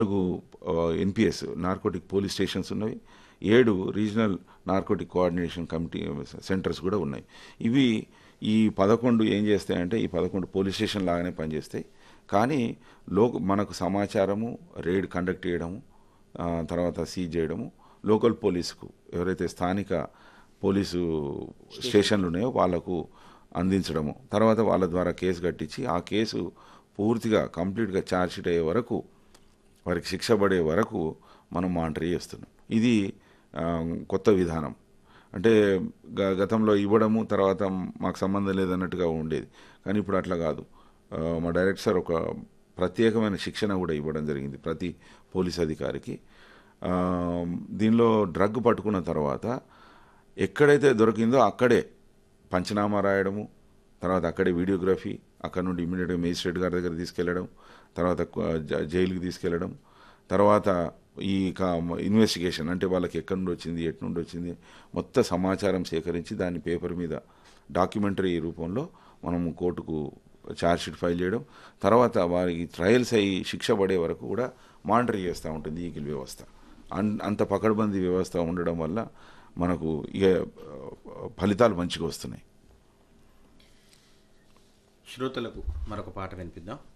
నాలుగు NPS narcotic police stations ఉన్నవి ఏడు regional narcotic coordination committee centres కూడా ఉన్నాయి ఇవి ఈ పదకొండు ఏం చేస్తాయంటే ఈ పదకొండు పోలీస్ స్టేషన్ లాగానే పనిచేస్తాయి కానీ లో మనకు సమాచారము రేడ్ కండక్ట్ చేయడము ఆ, తర్వాత సీజ్ చేయడము లోకల్ పోలీసుకు ఎవరైతే స్థానిక పోలీసు స్టేషన్లు ఉన్నాయో వాళ్లకు అందించడము తర్వాత వాళ్ళ ద్వారా కేసు కట్టించి ఆ కేసు పూర్తిగా కంప్లీట్గా ఛార్జ్షీట్ అయ్యే వరకు వారికి శిక్ష పడే వరకు మనం మానిటర్ చేస్తున్నాం ఇది ఆ, కొత్త విధానం అంటే గ- గతంలో ఇవ్వడము తర్వాత మాకు సంబంధం లేదన్నట్టుగా ఉండేది కానీ ఇప్పుడు అట్లా కాదు ఆ, మా డైరెక్టర్ సార్ ఒక ప్రత్యేకమైన శిక్షణ కూడా ఇవ్వడం జరిగింది ప్రతి పోలీస్ అధికారికి ఆ, దీనిలో డ్రగ్ పట్టుకున్న తర్వాత ఎక్కడైతే దొరికిందో అక్కడే పంచనామా రాయడము తర్వాత అక్కడే వీడియోగ్రఫీ అక్కడ నుండి ఇమీడియట్గా మేజిస్ట్రేట్ గారి దగ్గర తీసుకెళ్లడం తర్వాత కు- జ- జైలుకి తీసుకెళ్లడం తర్వాత ఈ ఇన్వెస్టిగేషన్ అంటే వాళ్ళకి ఎక్కడి నుండి వచ్చింది ఎటు నుండి వచ్చింది మొత్తం సమాచారం సేకరించి దాన్ని పేపర్ మీద డాక్యుమెంటరీ రూపంలో మనం కోర్టుకు ఛార్జ్షీట్ ఫైల్ చేయడం తర్వాత వారికి ట్రయల్స్ అయ్యి శిక్ష పడే వరకు కూడా మానిటర్ చేస్తూ ఉంటుంది ఈగిల్ వ్యవస్థ అన్- అంత పకడ్బందీ వ్యవస్థ ఉండడం వల్ల మనకు ఇక ఆ, ఫలితాలు మంచిగా వస్తున్నాయి శ్రోతలకు మరొక పాట వినిపిద్దాం